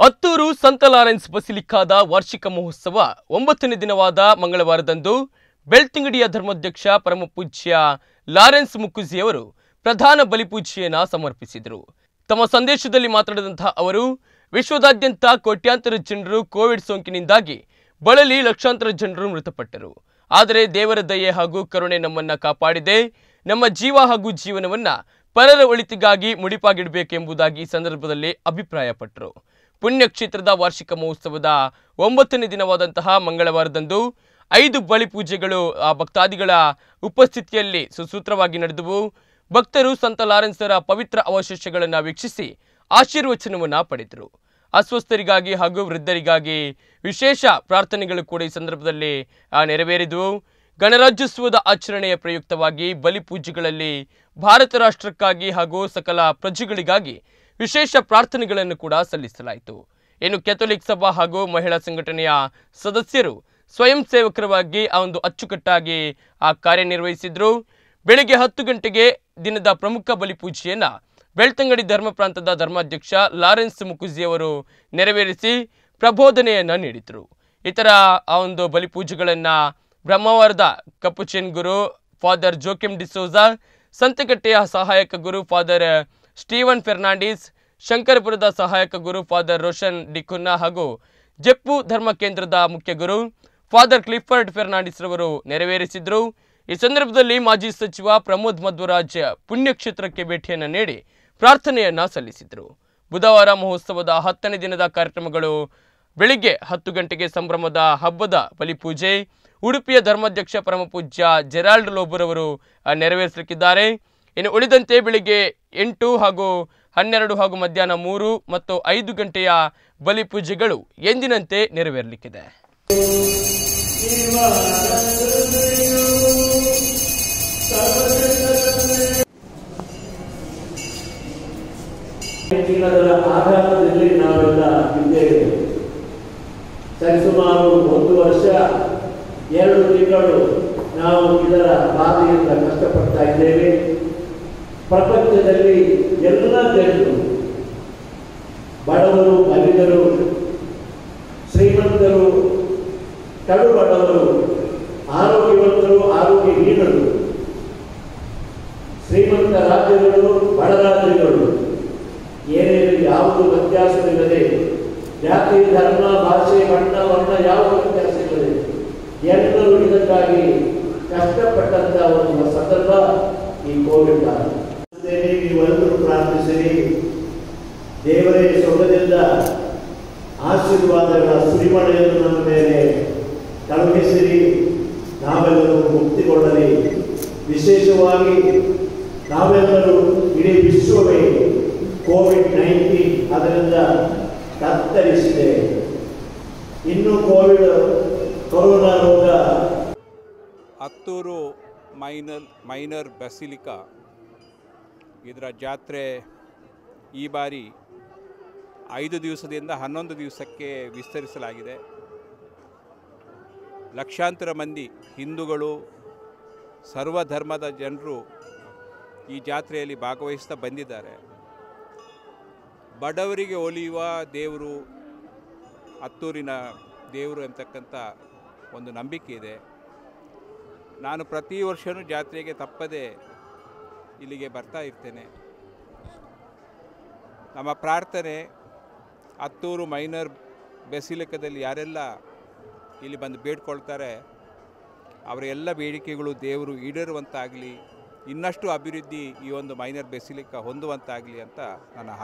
ಹತ್ತೂರು ಸಂತ ಲಾರೆನ್ಸ್ ಬಸಿಲಿಕಾದ ವಾರ್ಷಿಕ ಮಹೋತ್ಸವ ಒಂಬತ್ತನೇ ದಿನವಾದ ಮಂಗಳವಾರದಂದು ಬೆಳ್ತಿಂಗಡಿಯ ಧರ್ಮಾಧ್ಯಕ್ಷ ಪರಮಪೂಜ್ಯ ಲಾರೆನ್ಸ್ ಮುಕ್ಕುಜಿಯವರು ಪ್ರಧಾನ ಬಲಿಪೂಜೆಯನ್ನ ಸಮರ್ಪಿಸಿದರು ತಮ್ಮ ಸಂದೇಶದಲ್ಲಿ ಮಾತನಾಡಿದಂತಹ ಅವರು ವಿಶ್ವದಾದ್ಯಂತ ಕೋಟ್ಯಾಂತರ ಜನರು ಕೋವಿಡ್ ಸೋಂಕಿನಿಂದಾಗಿ ಬಳಲಿ ಲಕ್ಷಾಂತರ ಜನರು ಮೃತಪಟ್ಟರು ಆದರೆ ದೇವರ ದಯೆ ಹಾಗೂ ಕರುಣೆ ನಮ್ಮನ್ನ ಕಾಪಾಡಿದೆ ನಮ್ಮ ಜೀವ ಹಾಗೂ ಜೀವನವನ್ನ ಪರರ ಒಳಿತಿಗಾಗಿ ಮುಡಿಪಾಗಿಡಬೇಕೆಂಬುದಾಗಿ ಈ ಸಂದರ್ಭದಲ್ಲಿ ಅಭಿಪ್ರಾಯಪಟ್ಟರು ಪುಣ್ಯಕ್ಷೇತ್ರದ ವಾರ್ಷಿಕ ಮಹೋತ್ಸವದ ಒಂಬತ್ತನೇ ದಿನವಾದಂತಹ ಮಂಗಳವಾರದಂದು ಐದು ಬಲಿ ಪೂಜೆಗಳು ಆ ಭಕ್ತಾದಿಗಳ ಉಪಸ್ಥಿತಿಯಲ್ಲಿ ಸುಸೂತ್ರವಾಗಿ ನಡೆದವು ಭಕ್ತರು ಸಂತ ಲಾರೆನ್ಸರ ಪವಿತ್ರ ಅವಶೇಷಗಳನ್ನು ವೀಕ್ಷಿಸಿ ಆಶೀರ್ವಚನವನ್ನ ಪಡೆದರು ಅಸ್ವಸ್ಥರಿಗಾಗಿ ಹಾಗೂ ವೃದ್ಧರಿಗಾಗಿ ವಿಶೇಷ ಪ್ರಾರ್ಥನೆಗಳು ಕೂಡ ಈ ಸಂದರ್ಭದಲ್ಲಿ ಆ, ನೆರವೇರಿದವು ಗಣರಾಜ್ಯೋತ್ಸವದ ಆಚರಣೆಯ ಪ್ರಯುಕ್ತವಾಗಿ ಬಲಿ ಪೂಜೆಗಳಲ್ಲಿ ಭಾರತ ರಾಷ್ಟ್ರಕ್ಕಾಗಿ ಹಾಗೂ ಸಕಲ ಪ್ರಜೆಗಳಿಗಾಗಿ ವಿಶೇಷ ಪ್ರಾರ್ಥನೆಗಳನ್ನು ಕೂಡ ಸಲ್ಲಿಸಲಾಯಿತು ಇನ್ನು ಕೆಥೋಲಿಕ್ ಸಭಾ ಹಾಗೂ ಮಹಿಳಾ ಸಂಘಟನೆಯ ಸದಸ್ಯರು ಸ್ವಯಂ ಸೇವಕರವಾಗಿ ಆ ಒಂದು ಅಚ್ಚುಕಟ್ಟಾಗಿ ಆ ಕಾರ್ಯನಿರ್ವಹಿಸಿದ್ರು ಬೆಳಿಗ್ಗೆ ಹತ್ತು ಗಂಟೆಗೆ ದಿನದ ಪ್ರಮುಖ ಬಲಿ ಪೂಜೆಯನ್ನ ಬೆಳ್ತಂಗಡಿ ಧರ್ಮ ಪ್ರಾಂತದ ಧರ್ಮಾಧ್ಯಕ್ಷ ಲಾರೆನ್ಸ್ ಮುಕುಜಿ ಅವರು ನೆರವೇರಿಸಿ ಪ್ರಬೋಧನೆಯನ್ನ ನೀಡಿದರು ಇತರ ಆ ಒಂದು ಬಲಿಪೂಜೆಗಳನ್ನ ಬ್ರಹ್ಮವಾರದ ಕಪ್ಪುಚಿನ್ ಗುರು ಫಾದರ್ ಜೋಕಿಮ್ ಡಿಸೋಜಾ ಸಂತೆಕಟ್ಟೆಯ ಸಹಾಯಕ ಗುರು ಫಾದರ್ ಸ್ಟೀವನ್ ಫೆರ್ನಾಂಡಿಸ್ ಶಂಕರಪುರದ ಸಹಾಯಕ ಗುರು ಫಾದರ್ ರೋಷನ್ ಡಿಕುನ್ನಾ ಹಾಗೂ ಜಪ್ಪು ಧರ್ಮ ಕೇಂದ್ರದ ಮುಖ್ಯ ಗುರು ಫಾದರ್ ಕ್ಲಿಫರ್ಡ್ ಫೆರ್ನಾಂಡಿಸ್ ರವರು ನೆರವೇರಿಸಿದ್ರು ಈ ಸಂದರ್ಭದಲ್ಲಿ ಮಾಜಿ ಸಚಿವ ಪ್ರಮೋದ್ ಮಧ್ವರಾಜ್ ಪುಣ್ಯಕ್ಷೇತ್ರಕ್ಕೆ ಭೇಟಿಯನ್ನು ನೀಡಿ ಪ್ರಾರ್ಥನೆಯನ್ನ ಸಲ್ಲಿಸಿದರು ಬುಧವಾರ ಮಹೋತ್ಸವದ ಹತ್ತನೇ ದಿನದ ಕಾರ್ಯಕ್ರಮಗಳು ಬೆಳಿಗ್ಗೆ ಹತ್ತು ಗಂಟೆಗೆ ಸಂಭ್ರಮದ ಹಬ್ಬದ ಬಲಿಪೂಜೆ ಉಡುಪಿಯ ಧರ್ಮಾಧ್ಯಕ್ಷ ಪರಮಪೂಜ್ಯ ಜೆರಾಲ್ಡ್ ಲೋಬರ್ ಅವರು ಆ, ನೆರವೇರಿಸಲಿಕ್ಕಿದ್ದಾರೆ ಇನ್ನು ಉಳಿದಂತೆ ಬೆಳಿಗ್ಗೆ ಎಂಟು ಹಾಗೂ ಹನ್ನೆರಡು ಹಾಗೂ ಮಧ್ಯಾಹ್ನ ಮೂರು ಮತ್ತು ಐದು ಗಂಟೆಯ ಬಲಿಪೂಜೆಗಳು ಎಂದಿನಂತೆ ನೆರವೇರಲಿಕ್ಕಿದೆ ದಿನದ ಆಘಾತದಲ್ಲಿ ನಾವೆಲ್ಲ ಇದ್ದೇವೆ ಸರಿಸುಮಾರು ಒಂದು ವರ್ಷ ಎರಡು ತಿಂಗಳು ನಾವು ಇದರ ಬಾಧೆಯಿಂದ ಕಷ್ಟಪಡ್ತಾ ಇದ್ದೇವೆ ಪ್ರಪಂಚದಲ್ಲಿ ಎಲ್ಲ ಜನರು ಬಡವರು ಬಲಿದರು ಶ್ರೀಮಂತರು ಕಡು ಬಡವರು ಆರೋಗ್ಯವಂತರು ಆರೋಗ್ಯಹೀನರು ಶ್ರೀಮಂತ ರಾಜ್ಯಗಳು ಬಡ ರಾಜ್ಯಗಳು ಏನೇನು ಯಾವುದು ವ್ಯತ್ಯಾಸವಿಲ್ಲದೆ ಜಾತಿ ಧರ್ಮ ಭಾಷೆ ಬಣ್ಣ ವರ್ಣ ಯಾವ ವ್ಯತ್ಯಾಸ ಇಲ್ಲದೆ ಎಲ್ಲರೂ ಇದಕ್ಕಾಗಿ ಕಷ್ಟಪಟ್ಟಂತ ಒಂದು ಸಂದರ್ಭ ಈ ಕೋವಿಡ್ ಕಾಲ ನೀವೆಲ್ಲರೂ ಪ್ರಾರ್ಥಿಸಿರಿ ದೇವರೇ ಸೊಗದಿಂದ ಆಶೀರ್ವಾದಗಳ ಸುರಿಮಳೆಯನ್ನು ನಮ್ಮ ಮೇಲೆ ಕಳುಹಿಸಿರಿ ನಾವೆಲ್ಲರೂ ಮುಕ್ತಿಗೊಳ್ಳಲಿ ವಿಶೇಷವಾಗಿ ನಾವೆಲ್ಲರೂ ಇಡೀ ವಿಶ್ವವೇ ಕೋವಿಡ್ ನೈನ್ಟೀನ್ ಅದರಿಂದ ಕತ್ತರಿಸಿದೆ ಇನ್ನು ಕೋವಿಡ್ ಕೊರೋನಾ ರೋಗ ಹತ್ತೂರು ಮೈನರ್ ಮೈನರ್ ಬೆಸಿಲಿಕಾ ಇದರ ಜಾತ್ರೆ ಈ ಬಾರಿ ಐದು ದಿವಸದಿಂದ ಹನ್ನೊಂದು ದಿವಸಕ್ಕೆ ವಿಸ್ತರಿಸಲಾಗಿದೆ ಲಕ್ಷಾಂತರ ಮಂದಿ ಹಿಂದೂಗಳು ಸರ್ವಧರ್ಮದ ಜನರು ಈ ಜಾತ್ರೆಯಲ್ಲಿ ಭಾಗವಹಿಸ್ತಾ ಬಂದಿದ್ದಾರೆ ಬಡವರಿಗೆ ಒಲಿಯುವ ದೇವರು ಹತ್ತೂರಿನ ದೇವರು ಅಂತಕ್ಕಂಥ ಒಂದು ನಂಬಿಕೆ ಇದೆ ನಾನು ಪ್ರತಿ ವರ್ಷವೂ ಜಾತ್ರೆಗೆ ತಪ್ಪದೆ ಇಲ್ಲಿಗೆ ಬರ್ತಾ ಇರ್ತೇನೆ ನಮ್ಮ ಪ್ರಾರ್ಥನೆ ಹತ್ತೂರು ಮೈನರ್ ಬೆಸಿಲಿಕದಲ್ಲಿ ಯಾರೆಲ್ಲ ಇಲ್ಲಿ ಬಂದು ಬೇಡ್ಕೊಳ್ತಾರೆ ಅವರ ಎಲ್ಲ ಬೇಡಿಕೆಗಳು ದೇವರು ಈಡೇರುವಂತಾಗಲಿ ಇನ್ನಷ್ಟು ಅಭಿವೃದ್ಧಿ ಈ ಒಂದು ಮೈನರ್ ಬೆಸಿಲಿಕ ಹೊಂದುವಂತಾಗಲಿ ಅಂತ ನನ್ನ